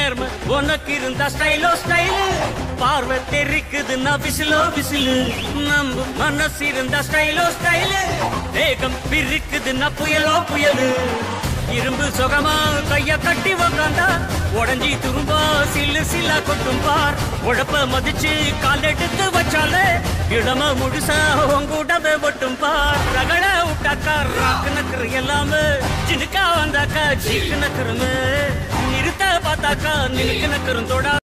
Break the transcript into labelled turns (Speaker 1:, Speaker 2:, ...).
Speaker 1: நேர்ம உனக்கு இருந்தா ஸ்டைலோ ஸ்டைலு பார்வை தெரிக்குதுன்னா விசிலோ விசிலு நம்பு மனசு இருந்தா ஸ்டைலோ ஸ்டைலு வேகம் பிரிக்குதுன்னா புயலோ புயலு இரும்பு சுகமா கைய கட்டி உக்காந்தா உடஞ்சி துரும்பா சில்லு சில்லா கொட்டும் பார் உழப்ப மதிச்சு கால் எடுத்து வச்சாலே இடம முழுசா உங்கூடவே ஒட்டும் பார் ரகட விட்டாக்கா ராக்கு நக்கரு எல்லாமே சினுக்கா வந்தாக்கா சீக்கு நக்கருமே நிறுத்த பார்த்தாக்கா நினுக்கு நக்கரும் தொட